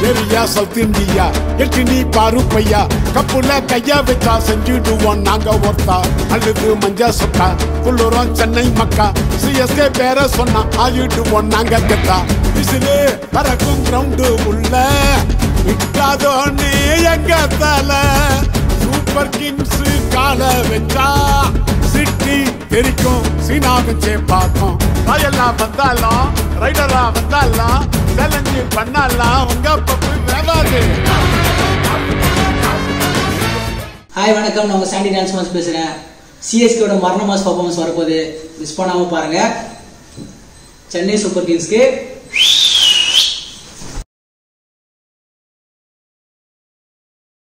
area south India எட்டு நீ பாரு பையா கப்புல கையா வச்சா செஞ்சுடுவோம் நாங்க ஒருத்தா அழுது மஞ்சா சொக்கா குள்ளுறோம் சென்னை மக்கா சிஎஸ்கே பேர சொன்னா ஆயிடுவோம் நாங்க கெத்தா விசிலு பறக்கும் கிரவுண்டு உள்ள விட்டாதோன்னு எங்க தலை சூப்பர் கிங்ஸ் கால வச்சா சிட்டி தெரிக்கும் சீனாவும் சேப்பாக்கும் ராயெல்லாம் வந்தாலும் ரைடரா வந்தாலும் சேலஞ்சு பண்ணாலாம் உங்க பப்பு வேவாது ஹாய் வணக்கம் நான் உங்க சாண்டி டான்ஸ் மாஸ் பேசுறேன் சிஎஸ்கேவோட மரண மாஸ் பர்ஃபார்மன்ஸ் வரப்போகுது மிஸ் பண்ணாம பாருங்க சென்னை சூப்பர் கிங்ஸ்க்கு